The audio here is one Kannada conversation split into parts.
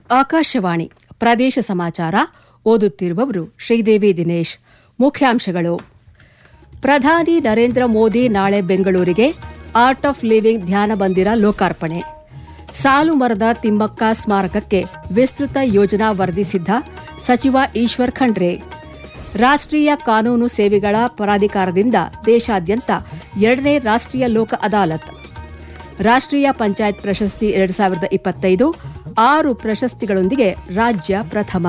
ಆಕಾಶವಾಣಿ ಪ್ರದೇಶ ಸಮಾಚಾರ ಓದುತ್ತಿರುವವರು ಶ್ರೀದೇವಿ ದಿನೇಶ್ ಮುಖ್ಯಾಂಶಗಳು ಪ್ರಧಾನಿ ನರೇಂದ್ರ ಮೋದಿ ನಾಳೆ ಬೆಂಗಳೂರಿಗೆ ಆರ್ಟ್ ಆಫ್ ಲಿವಿಂಗ್ ಧ್ಯಾನ ಮಂದಿರ ಲೋಕಾರ್ಪಣೆ ಸಾಲು ಮರದ ತಿಮ್ಮಕ್ಕ ಸ್ಮಾರಕಕ್ಕೆ ವಿಸ್ತೃತ ಯೋಜನಾ ವರದಿ ಸಿದ್ಧ ಸಚಿವ ಈಶ್ವರ್ ಖಂಡ್ರೆ ರಾಷ್ಟ್ರೀಯ ಕಾನೂನು ಸೇವೆಗಳ ಪ್ರಾಧಿಕಾರದಿಂದ ದೇಶಾದ್ಯಂತ ಎರಡನೇ ರಾಷ್ಟ್ರೀಯ ಲೋಕ ಅದಾಲತ್ ರಾಷ್ಟ್ರೀಯ ಪಂಚಾಯತ್ ಪ್ರಶಸ್ತಿ ಎರಡು ಸಾವಿರದ ಇಪ್ಪತ್ತೈದು ಆರು ಪ್ರಶಸ್ತಿಗಳೊಂದಿಗೆ ರಾಜ್ಯ ಪ್ರಥಮ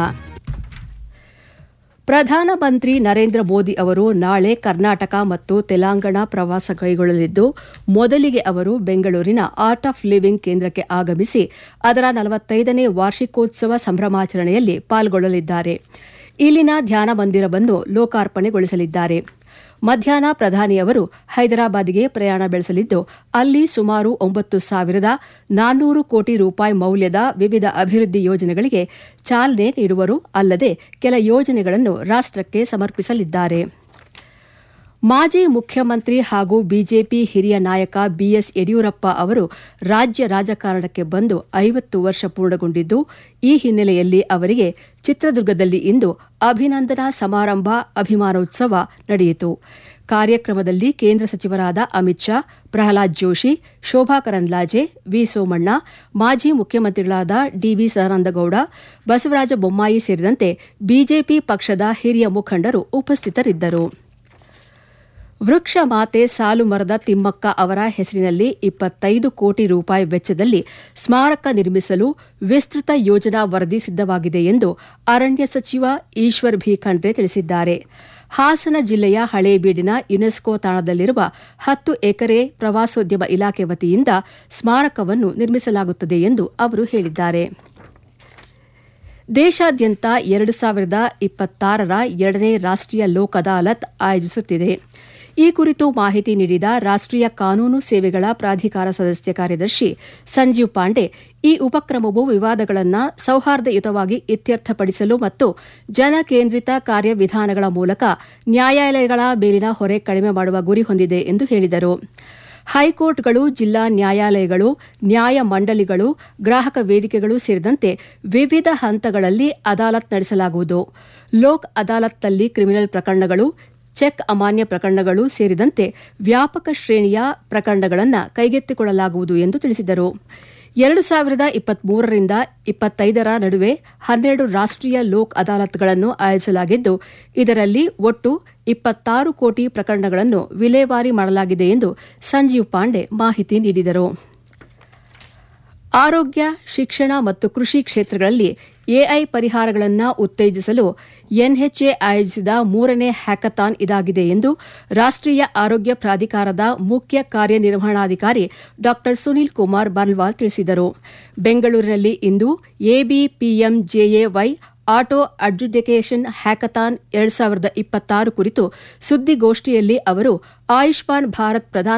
ಪ್ರಧಾನಮಂತ್ರಿ ನರೇಂದ್ರ ಮೋದಿ ಅವರು ನಾಳೆ ಕರ್ನಾಟಕ ಮತ್ತು ತೆಲಂಗಾಣ ಪ್ರವಾಸ ಕೈಗೊಳ್ಳಲಿದ್ದು ಮೊದಲಿಗೆ ಅವರು ಬೆಂಗಳೂರಿನ ಆರ್ಟ್ ಆಫ್ ಲಿವಿಂಗ್ ಕೇಂದ್ರಕ್ಕೆ ಆಗಮಿಸಿ ಅದರ ನಲವತ್ತೈದನೇ ವಾರ್ಷಿಕೋತ್ಸವ ಸಂಭ್ರಮಾಚರಣೆಯಲ್ಲಿ ಪಾಲ್ಗೊಳ್ಳಲಿದ್ದಾರೆ ಇಲ್ಲಿನ ಧ್ಯಾನ ಮಂದಿರವನ್ನು ಲೋಕಾರ್ಪಣೆಗೊಳಿಸಲಿದ್ದಾರೆ ಮಧ್ಯಾಹ್ನ ಪ್ರಧಾನಿಯವರು ಹೈದರಾಬಾದ್ಗೆ ಪ್ರಯಾಣ ಬೆಳೆಸಲಿದ್ದು ಅಲ್ಲಿ ಸುಮಾರು ಒಂಬತ್ತು ಸಾವಿರದ ನಾನ್ನೂರು ಕೋಟಿ ರೂಪಾಯಿ ಮೌಲ್ಯದ ವಿವಿಧ ಅಭಿವೃದ್ಧಿ ಯೋಜನೆಗಳಿಗೆ ಚಾಲನೆ ನೀಡುವರು ಅಲ್ಲದೆ ಕೆಲ ಯೋಜನೆಗಳನ್ನು ರಾಷ್ಟಕ್ಕೆ ಸಮರ್ಪಿಸಲಿದ್ದಾರೆ ಮಾಜಿ ಮುಖ್ಯಮಂತ್ರಿ ಹಾಗೂ ಬಿಜೆಪಿ ಹಿರಿಯ ನಾಯಕ ಬಿಎಸ್ ಯಡಿಯೂರಪ್ಪ ಅವರು ರಾಜ್ಯ ರಾಜಕಾರಣಕ್ಕೆ ಬಂದು ಐವತ್ತು ವರ್ಷ ಪೂರ್ಣಗೊಂಡಿದ್ದು ಈ ಹಿನ್ನೆಲೆಯಲ್ಲಿ ಅವರಿಗೆ ಚಿತ್ರದುರ್ಗದಲ್ಲಿ ಇಂದು ಅಭಿನಂದನಾ ಸಮಾರಂಭ ಅಭಿಮಾನೋತ್ಸವ ನಡೆಯಿತು ಕಾರ್ಯಕ್ರಮದಲ್ಲಿ ಕೇಂದ್ರ ಸಚಿವರಾದ ಅಮಿತ್ ಶಾ ಪ್ರಹ್ಲಾದ್ ಜೋಶಿ ಶೋಭಾ ಕರಂದ್ಲಾಜೆ ವಿ ಸೋಮಣ್ಣ ಮಾಜಿ ಮುಖ್ಯಮಂತ್ರಿಗಳಾದ ಡಿವಿ ಸದಾನಂದಗೌಡ ಬಸವರಾಜ ಬೊಮ್ಮಾಯಿ ಸೇರಿದಂತೆ ಬಿಜೆಪಿ ಪಕ್ಷದ ಹಿರಿಯ ಮುಖಂಡರು ಉಪಸ್ಥಿತರಿದ್ದರು ವೃಕ್ಷ ಮಾತೆ ಸಾಲು ಮರದ ತಿಮ್ಮಕ್ಕ ಅವರ ಹೆಸರಿನಲ್ಲಿ ಇಪ್ಪತ್ತೈದು ಕೋಟಿ ರೂಪಾಯಿ ವೆಚ್ಚದಲ್ಲಿ ಸ್ಮಾರಕ ನಿರ್ಮಿಸಲು ವಿಸ್ತೃತ ಯೋಜನಾ ವರದಿ ಸಿದ್ದವಾಗಿದೆ ಎಂದು ಅರಣ್ಯ ಸಚಿವ ಈಶ್ವರ್ ಭಿ ಖಂಡ್ರೆ ತಿಳಿಸಿದ್ದಾರೆ ಹಾಸನ ಜಿಲ್ಲೆಯ ಹಳೇಬೀಡಿನ ಯುನೆಸ್ಕೋ ತಾಣದಲ್ಲಿರುವ ಹತ್ತು ಎಕರೆ ಪ್ರವಾಸೋದ್ಯಮ ಇಲಾಖೆ ವತಿಯಿಂದ ಸ್ಮಾರಕವನ್ನು ನಿರ್ಮಿಸಲಾಗುತ್ತದೆ ಎಂದು ಅವರು ಹೇಳಿದ್ದಾರೆ ದೇಶಾದ್ಯಂತ ಎರಡು ಸಾವಿರದ ಇಪ್ಪತ್ತಾರರ ಎರಡನೇ ರಾಷ್ಟ್ರೀಯ ಲೋಕ್ ಅದಾಲತ್ ಆಯೋಜಿಸುತ್ತಿದೆ ಈ ಕುರಿತು ಮಾಹಿತಿ ನೀಡಿದ ರಾಷ್ಟ್ರೀಯ ಕಾನೂನು ಸೇವೆಗಳ ಪ್ರಾಧಿಕಾರ ಸದಸ್ಯ ಕಾರ್ಯದರ್ಶಿ ಸಂಜೀವ್ ಪಾಂಡೆ ಈ ಉಪಕ್ರಮವು ವಿವಾದಗಳನ್ನು ಸೌಹಾರ್ದಯುತವಾಗಿ ಇತ್ಯರ್ಥಪಡಿಸಲು ಮತ್ತು ಜನಕೇಂದ್ರಿತ ಕಾರ್ಯವಿಧಾನಗಳ ಮೂಲಕ ನ್ಯಾಯಾಲಯಗಳ ಮೇಲಿನ ಹೊರೆ ಕಡಿಮೆ ಮಾಡುವ ಗುರಿ ಹೊಂದಿದೆ ಎಂದು ಹೇಳಿದರು ಹೈಕೋರ್ಟ್ಗಳು ಜಿಲ್ಲಾ ನ್ಯಾಯಾಲಯಗಳು ನ್ಯಾಯ ಮಂಡಳಿಗಳು ಗ್ರಾಹಕ ವೇದಿಕೆಗಳು ಸೇರಿದಂತೆ ವಿವಿಧ ಹಂತಗಳಲ್ಲಿ ಅದಾಲತ್ ನಡೆಸಲಾಗುವುದು ಲೋಕ್ ಅದಾಲತ್ನಲ್ಲಿ ಕ್ರಿಮಿನಲ್ ಪ್ರಕರಣಗಳು ಚೆಕ್ ಅಮಾನ್ಯ ಪ್ರಕರಣಗಳು ಸೇರಿದಂತೆ ವ್ಯಾಪಕ ಶ್ರೇಣಿಯ ಪ್ರಕರಣಗಳನ್ನು ಕೈಗೆತ್ತಿಕೊಳ್ಳಲಾಗುವುದು ಎಂದು ತಿಳಿಸಿದರು ಎರಡು ಸಾವಿರದ ಇಪ್ಪತ್ಮೂರರಿಂದ ಇಪ್ಪತ್ತೈದರ ನಡುವೆ ಹನ್ನೆರಡು ರಾಷ್ಟ್ರೀಯ ಲೋಕ್ ಅದಾಲತ್ಗಳನ್ನು ಆಯೋಜಿಸಲಾಗಿದ್ದು ಇದರಲ್ಲಿ ಒಟ್ಟು ಇಪ್ಪತ್ತಾರು ಕೋಟಿ ಪ್ರಕರಣಗಳನ್ನು ವಿಲೇವಾರಿ ಮಾಡಲಾಗಿದೆ ಎಂದು ಸಂಜೀವ್ ಪಾಂಡೆ ಮಾಹಿತಿ ನೀಡಿದರು ಆರೋಗ್ಯ ಶಿಕ್ಷಣ ಮತ್ತು ಕೃಷಿ ಕ್ಷೇತ್ರಗಳಲ್ಲಿ ಎಐ ಪರಿಹಾರಗಳನ್ನು ಉತ್ತೇಜಿಸಲು ಎನ್ಎಚ್ಎ ಆಯೋಜಿಸಿದ ಮೂರನೇ ಹ್ಯಾಕಥಾನ್ ಇದಾಗಿದೆ ಎಂದು ರಾಷ್ಟ್ರೀಯ ಆರೋಗ್ಯ ಪ್ರಾಧಿಕಾರದ ಮುಖ್ಯ ಕಾರ್ಯನಿರ್ವಹಣಾಧಿಕಾರಿ ಡಾ ಸುನೀಲ್ ಕುಮಾರ್ ಬನ್ವಾಲ್ ತಿಳಿಸಿದರು ಬೆಂಗಳೂರಿನಲ್ಲಿ ಇಂದು ಎಬಿಪಿಎಂಜೆಎವೈ ಆಟೋ ಅಡ್ಜುಡಿಕೇಷನ್ ಹ್ಯಾಕಥಾನ್ ಎರಡು ಸಾವಿರದ ಇಪ್ಪತ್ತಾರು ಕುರಿತು ಸುದ್ದಿಗೋಷ್ಠಿಯಲ್ಲಿ ಅವರು ಆಯುಷ್ಮಾನ್ ಭಾರತ್ ಪ್ರಧಾನ